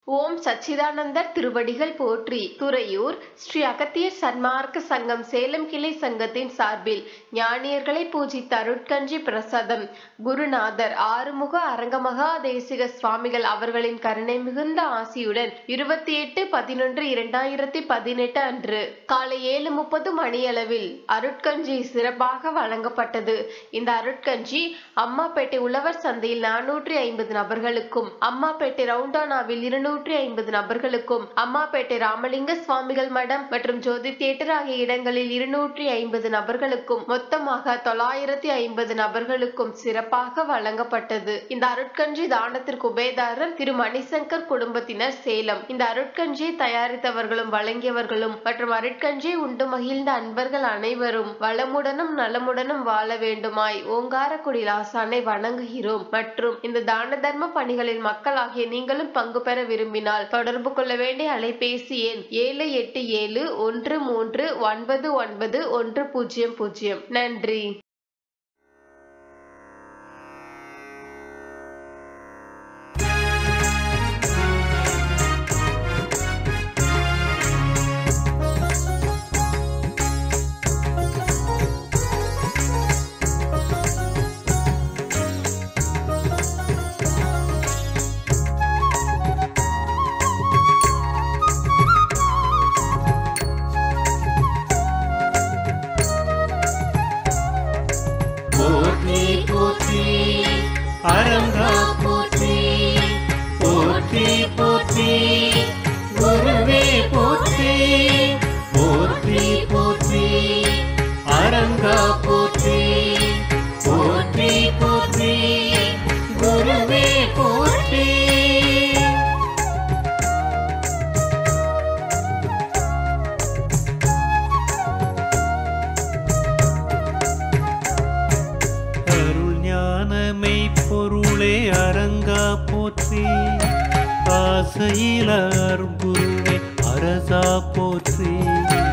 ஓம் சச்சிதானந்தர் திருவடிகள் போற்றி துறையூர் ஸ்ரீ அகத்தியர் சன்மார்க்க சங்கம் சேலம் கிளை சங்கத்தின் சார்பில் ஞானியர்களை பூஜித்த அருட்கஞ்சி பிரசாதம் குருநாதர் ஆறுமுக அரங்கமகா தேசிக சுவாமிகள் அவர்களின் கருணை மிகுந்த ஆசியுடன் இருபத்தி எட்டு பதினொன்று இரண்டாயிரத்தி பதினெட்டு அன்று காலை ஏழு முப்பது மணியளவில் அருட்கஞ்சி சிறப்பாக வழங்கப்பட்டது இந்த அருட்கஞ்சி அம்மாப்பேட்டை உழவர் சந்தையில் நானூற்றி ஐம்பது நபர்களுக்கும் அம்மாப்பேட்டை ரவுண்டானாவில் இருநூற்றி ஐம்பது நபர்களுக்கும் அம்மாப்பேட்டை ராமலிங்க சுவாமிகள் மடம் மற்றும் ஜோதி தியேட்டர் ஆகிய இடங்களில் இருநூற்றி ஐம்பது நபர்களுக்கும் மொத்தமாக தொள்ளாயிரத்தி ஐம்பது நபர்களுக்கும் சிறப்பாக வழங்கப்பட்டது இந்த அருட்கஞ்சி தானத்திற்கு உபேதாரர் திரு மணிசங்கர் குடும்பத்தினர் சேலம் இந்த அருட்கஞ்சியை தயாரித்தவர்களும் வழங்கியவர்களும் மற்றும் அருட்கஞ்சியை உண்டு மகிழ்ந்த அன்பர்கள் அனைவரும் வளமுடனும் நலமுடனும் வாழ வேண்டுமாய் ஓங்காரக்குடி ஆசானை வணங்குகிறோம் மற்றும் இந்த தான தர்ம பணிகளில் மக்களாகிய நீங்களும் பங்கு பெற விரும்பினால் தொடர்பு கொள்ள வேண்டிய அலைபேசி எண் ஏழு எட்டு ஏழு ஒன்று மூன்று ஒன்பது ஒன்பது ஒன்று பூஜ்ஜியம் பூஜ்ஜியம் நன்றி போற்றி போற்றி அரங்கா போற்றி போற்றி போற்றி குருவே போற்றி போற்றி போற்றி அரங்கா போற்றி போற்றி போற்றி குருவே போற்றி அருள் ஞானமை பொருளே அரங்கா போற்றி ஆசையில அருள்குருவே அரசா போற்றி